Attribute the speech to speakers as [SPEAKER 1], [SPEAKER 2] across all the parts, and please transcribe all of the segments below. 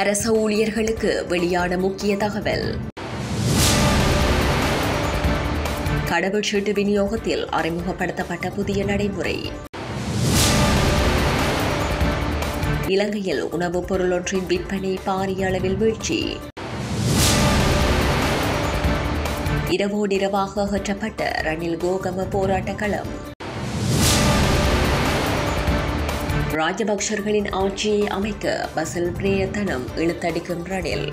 [SPEAKER 1] அரச ஊழியர்களுக்கு வெளியான முக்கிய தகவல் கடவுச்சீட்டு விநியோகத்தில் அறிமுகப்படுத்தப்பட்ட புதிய நடைமுறை இலங்கையில் உணவுப் பொருளொன்றின் விற்பனை பாரிய அளவில் வீழ்ச்சி இரவோடிரவாக அகற்றப்பட்ட ரணில் கோகம போராட்ட களம் ராஜபக்சர்களின் ஆட்சியை அமைக்க பசில் பிரேயத்தனம் இழுத்தடிக்கும் ரணில்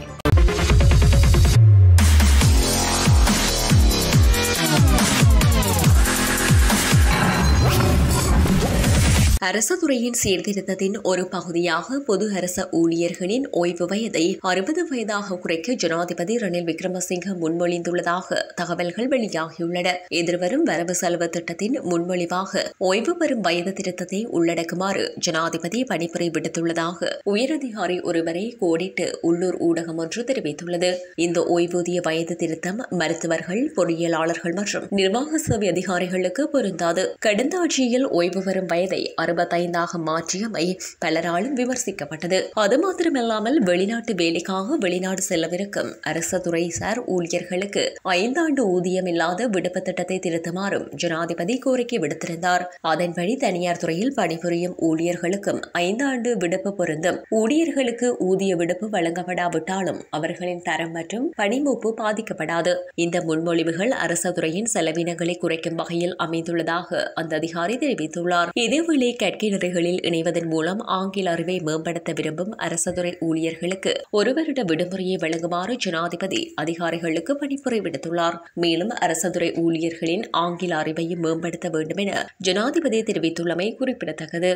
[SPEAKER 1] அரசு துறையின் சீர்திருத்தத்தின் ஒரு பகுதியாக பொது அரச ஊழியர்களின் ஓய்வு வயதை அறுபது வயதாக குறைக்க ஜனாதிபதி ரணில் விக்ரமசிங்க முன்மொழிந்துள்ளதாக தகவல்கள் வெளியாகியுள்ளன எதிர்வரும் வரவு செலவு திட்டத்தின் முன்மொழிவாக ஓய்வு பெறும் வயது திருத்தத்தை உள்ளடக்குமாறு ஜனாதிபதி பணிப்புரை விடுத்துள்ளதாக உயரதிகாரி ஒருவரை கோடிட்டு உள்ளூர் ஊடகம் ஒன்று தெரிவித்துள்ளது இந்த ஓய்வூதிய வயது திருத்தம் மருத்துவர்கள் பொறியியலாளர்கள் மற்றும் நிர்வாக சேவை அதிகாரிகளுக்கு பொருந்தாது கடந்த ஆட்சியில் ஓய்வு பெறும் வயதை அறுபத்தைந்தாக மாற்றியமை பலராலும் விமர்சிக்கப்பட்டது அது மாத்திரமல்லாமல் வெளிநாட்டு வேலைக்காக வெளிநாடு செல்லவிருக்கும் அரசு துறைசார் ஊழியர்களுக்கு ஐந்தாண்டு ஊதியம் இல்லாத விடுப்பு திட்டத்தை திருத்துமாறும் ஜனாதிபதி கோரிக்கை விடுத்திருந்தார் அதன்படி தனியார் துறையில் பணிபுரியும் ஊழியர்களுக்கும் ஐந்தாண்டு விடுப்பு பொருந்தும் ஊழியர்களுக்கு ஊதிய விடுப்பு வழங்கப்படாவிட்டாலும் அவர்களின் தரம் மற்றும் பணிமூப்பு பாதிக்கப்படாது இந்த முன்மொழிவுகள் அரசு துறையின் செலவினங்களை குறைக்கும் வகையில் அமைந்துள்ளதாக அந்த அதிகாரி தெரிவித்துள்ளார் இதேவேளை கற்கைநெறிகளில் இணைவதன் மூலம் ஆங்கில அறிவை மேம்படுத்த விரும்பும் அரசுதுறை ஊழியர்களுக்கு ஒரு வருட விடுமுறையை வழங்குமாறு ஜனாதிபதி அதிகாரிகளுக்கு பணிப்புரை விடுத்துள்ளார் மேலும் அரசுதுறை ஊழியர்களின் ஆங்கில அறிவையும் மேம்படுத்த வேண்டும் என ஜனாதிபதி தெரிவித்துள்ளமை குறிப்பிடத்தக்கது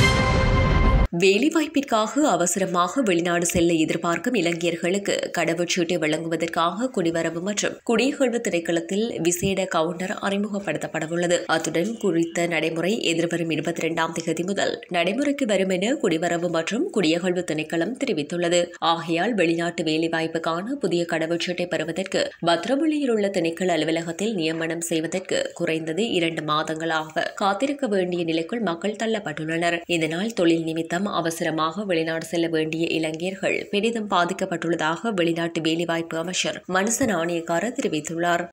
[SPEAKER 1] வேலைவாய்ப்பிற்காக அவசரமாக வெளிநாடு செல்ல எதிர்பார்க்கும் இளைஞர்களுக்கு கடவுச்சீட்டை வழங்குவதற்காக குடிவரவு மற்றும் குடியகழ்வு திணைக்களத்தில் விசேட கவுண்டர் அறிமுகப்படுத்தப்படவுள்ளது அத்துடன் குறித்த நடைமுறை எதிர்வரும் இருபத்தி இரண்டாம் தேதி முதல் நடைமுறைக்கு வரும் என குடிவரவு மற்றும் குடியகழ்வு திணைக்களம் தெரிவித்துள்ளது ஆகையால் வெளிநாட்டு வேலைவாய்ப்புக்கான புதிய கடவுச்சீட்டை பெறுவதற்கு பத்ரமுள்ளியில் உள்ள திணைக்கள அலுவலகத்தில் நியமனம் செய்வதற்கு குறைந்தது இரண்டு மாதங்களாக காத்திருக்க வேண்டிய நிலைக்குள் மக்கள் தள்ளப்பட்டுள்ளனர் இதனால் தொழில் நிமித்தம் அவசரமாக வெளிநாடு செல்ல வேண்டிய இளைஞர்கள் பெரிதும் பாதிக்கப்பட்டுள்ளதாக வெளிநாட்டு வேலைவாய்ப்பு அமைச்சர் மனுச நாணயக்காரர் தெரிவித்துள்ளார்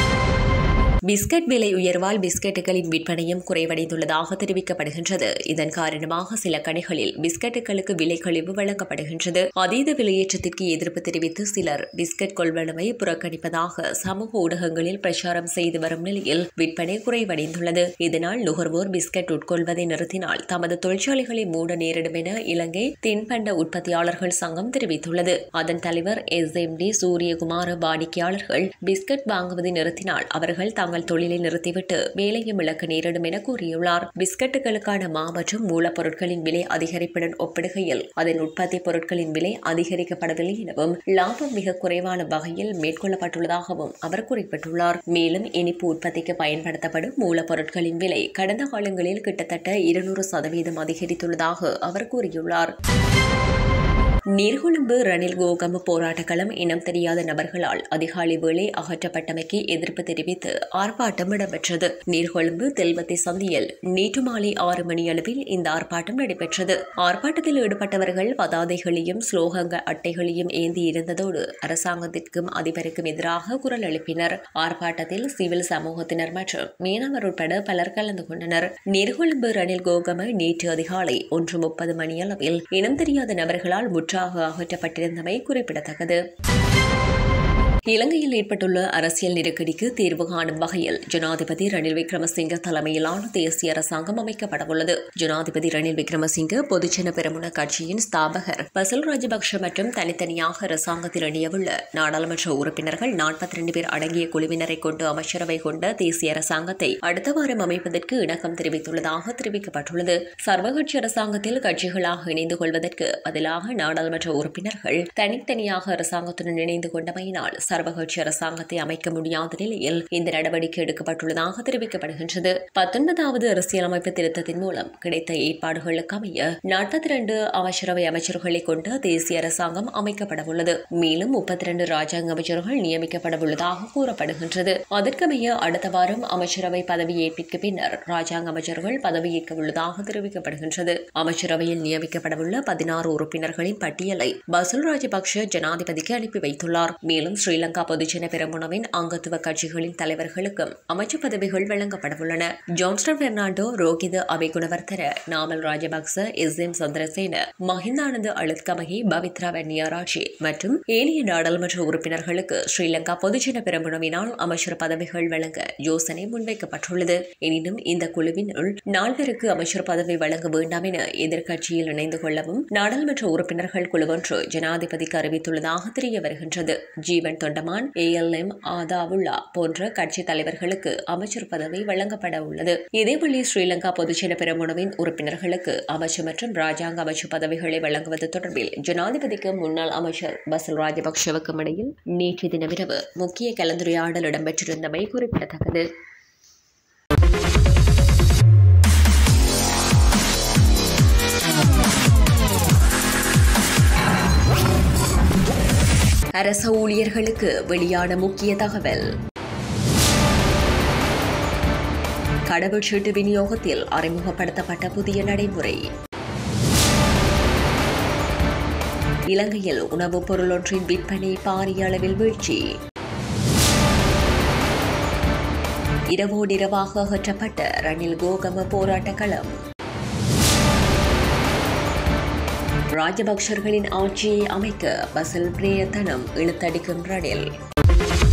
[SPEAKER 1] பிஸ்கட் விலை உயர்வால் பிஸ்கட்டுகளின் விற்பனையும் குறைவடைந்துள்ளதாக தெரிவிக்கப்படுகின்றது இதன் காரணமாக சில கடைகளில் பிஸ்கட்டுகளுக்கு விலை கழிவு வழங்கப்படுகின்றது அதீத விலையேற்றத்திற்கு எதிர்ப்பு தெரிவித்து சிலர் பிஸ்கட் கொள்வனவை புறக்கணிப்பதாக சமூக ஊடகங்களில் பிரச்சாரம் செய்து வரும் நிலையில் விற்பனை குறைவடைந்துள்ளது இதனால் நுகர்வோர் பிஸ்கட் உட்கொள்வதை நிறுத்தினால் தமது தொழிற்சாலைகளை மூட நேரிடும் என இலங்கை தின்பண்ட உற்பத்தியாளர்கள் சங்கம் தெரிவித்துள்ளது அதன் தலைவர் எஸ் எம் டி சூரியகுமார வாடிக்கையாளர்கள் பிஸ்கட் வாங்குவதை நிறுத்தினால் அவர்கள் தங்கள் தொழிலை நிறுத்திவிட்டு வேலையும் இழக்க நேரிடும் என கூறியுள்ளார் பிஸ்கட்டுகளுக்கான மா மற்றும் மூலப்பொருட்களின் விலை அதிகரிப்புடன் ஒப்பிடுகையில் அதன் உற்பத்தி பொருட்களின் விலை அதிகரிக்கப்படவில்லை எனவும் லாபம் மிக குறைவான வகையில் மேற்கொள்ளப்பட்டுள்ளதாகவும் அவர் குறிப்பிட்டுள்ளார் மேலும் இனிப்பு உற்பத்திக்கு பயன்படுத்தப்படும் மூலப்பொருட்களின் விலை கடந்த காலங்களில் கிட்டத்தட்ட இருநூறு சதவீதம் அதிகரித்துள்ளதாக அவர் கூறியுள்ளார் நீர்கொழும்பு ரணில் கோகம போராட்டக்களம் இனம் தெரியாத நபர்களால் அதிகாலை வேளை அகற்றப்பட்டமைக்கு எதிர்ப்பு தெரிவித்து ஆர்ப்பாட்டம் இடம்பெற்றது நீர்கொழும்பு தெல்வத்தை சந்தியில் நேற்று மாலை ஆறு மணி அளவில் இந்த ஆர்ப்பாட்டம் நடைபெற்றது ஆர்ப்பாட்டத்தில் ஈடுபட்டவர்கள் பதாதைகளையும் ஸ்லோகங்க அட்டைகளையும் ஏந்தி இருந்ததோடு அரசாங்கத்திற்கும் அதிபருக்கும் எதிராக குரல் எழுப்பினர் ஆர்ப்பாட்டத்தில் சிவில் சமூகத்தினர் மற்றும் மீனவர் உட்பட பலர் கலந்து கொண்டனர் நீர்கொழும்பு ரணில் கோகம நேற்று அதிகாலை ஒன்று முப்பது மணியளவில் இனம் தெரியாத நபர்களால் முற்றாக அகற்றப்பட்டிருந்தமை குறிப்பிடத்தக்கது இலங்கையில் ஏற்பட்டுள்ள அரசியல் நெருக்கடிக்கு தீர்வு காணும் வகையில் ஜனாதிபதி ரணில் விக்ரமசிங்க தலைமையிலான தேசிய அரசாங்கம் அமைக்கப்படவுள்ளது ஜனாதிபதி ரணில் விக்ரமசிங்க பொதுஜன பெரமுன கட்சியின் ஸ்தாபகர் பசில் ராஜபக்ஷ மற்றும் தனித்தனியாக அரசாங்கத்தில் இணையவுள்ள நாடாளுமன்ற உறுப்பினர்கள் நாற்பத்தி ரெண்டு பேர் அடங்கிய குழுவினரை கொண்டு அமைச்சரவை கொண்ட தேசிய அரசாங்கத்தை அடுத்த வாரம் அமைப்பதற்கு இணக்கம் தெரிவித்துள்ளதாக தெரிவிக்கப்பட்டுள்ளது சர்வகட்சி அரசாங்கத்தில் கட்சிகளாக இணைந்து கொள்வதற்கு பதிலாக நாடாளுமன்ற உறுப்பினர்கள் தனித்தனியாக அரசாங்கத்துடன் இணைந்து கொண்டமையினால் சர்வகட்சி அரசாங்கத்தை அமைக்க முடியாத நிலையில் இந்த நடவடிக்கை எடுக்கப்பட்டுள்ளதாக தெரிவிக்கப்படுகின்றது பத்தொன்பதாவது அரசியலமைப்பு திருத்தத்தின் மூலம் கிடைத்த ஏற்பாடுகளுக்கு அமைய நாற்பத்தி இரண்டு அமைச்சரவை அமைச்சர்களை கொண்ட தேசிய அரசாங்கம் அமைக்கப்படவுள்ளது மேலும் முப்பத்தி இரண்டு ராஜாங்க அமைச்சர்கள் நியமிக்கப்படவுள்ளதாக கூறப்படுகின்றது அதற்கமைய அடுத்த வாரம் அமைச்சரவை பதவியேற்பிற்கு பின்னர் ராஜாங்க அமைச்சர்கள் பதவியேற்க உள்ளதாக தெரிவிக்கப்படுகின்றது அமைச்சரவையில் நியமிக்கப்படவுள்ள பதினாறு உறுப்பினர்களின் பட்டியலை பசுல் ராஜபக்ஷ ஜனாதிபதிக்கு அனுப்பி வைத்துள்ளார் மேலும் ஸ்ரீலங்கா பொதுஜன பெரமுனவின் அங்கத்துவ கட்சிகளின் தலைவர்களுக்கும் அமைச்சு பதவிகள் வழங்கப்படவுள்ளன ஜான்ஸ்டன் பெர்னாண்டோ ரோஹித அபிகுணவர்த்தன நாமல் ராஜபக்ச எஸ் எம் சந்திரசேன மஹிந்தானந்த அழுத்கமகி பவித்ரா வன்னியாராட்சி மற்றும் ஏனைய நாடாளுமன்ற உறுப்பினர்களுக்கு ஸ்ரீலங்கா பொதுஜன பெரமுனவினால் அமைச்சர் பதவிகள் வழங்க யோசனை முன்வைக்கப்பட்டுள்ளது எனினும் இந்த குழுவினுள் நால்வருக்கு அமைச்சர் பதவி வழங்க வேண்டாம் என எதிர்க்கட்சியில் இணைந்து கொள்ளவும் நாடாளுமன்ற உறுப்பினர்கள் குழுவொன்று ஜனாதிபதிக்கு அறிவித்துள்ளதாக தெரிய வருகின்றது Jeevan Thondaman A L M Athaullah போன்ற கட்சி தலைவர்களுக்கு அமைச்சர் பதவி வழங்கப்பட உள்ளது இதேவழி ஸ்ரீலங்கா பொதுஜன பெரமுனவின் உறுப்பினர்களுக்கு அமைச்சர் மற்றும் ராஜாங்க அமைச்சர் பதவிகளை வழங்குவது தொடர்பில் ஜனாதிபதிக்கு முன்னாள் அமைச்சர் பசல் ராஜபக்ஷவுக்கும் இடையில் நேற்று தினமிரவு முக்கிய கலந்துரையாடல் இடம்பெற்றிருந்தமை குறிப்பிடத்தக்கது அரச ஊழியர்களுக்கு வெளியான முக்கிய தகவல் கடவுச்சீட்டு விநியோகத்தில் அறிமுகப்படுத்தப்பட்ட புதிய நடைமுறை இலங்கையில் உணவுப் பொருளொன்றின் விற்பனை பாரிய அளவில் வீழ்ச்சி இரவோடிரவாக அகற்றப்பட்ட ரணில் கோகம போராட்ட களம் ராஜபக்சர்களின் ஆட்சியை அமைக்க பசில் பிரேயத்தனம் இழுத்தடிக்கும் ரணில்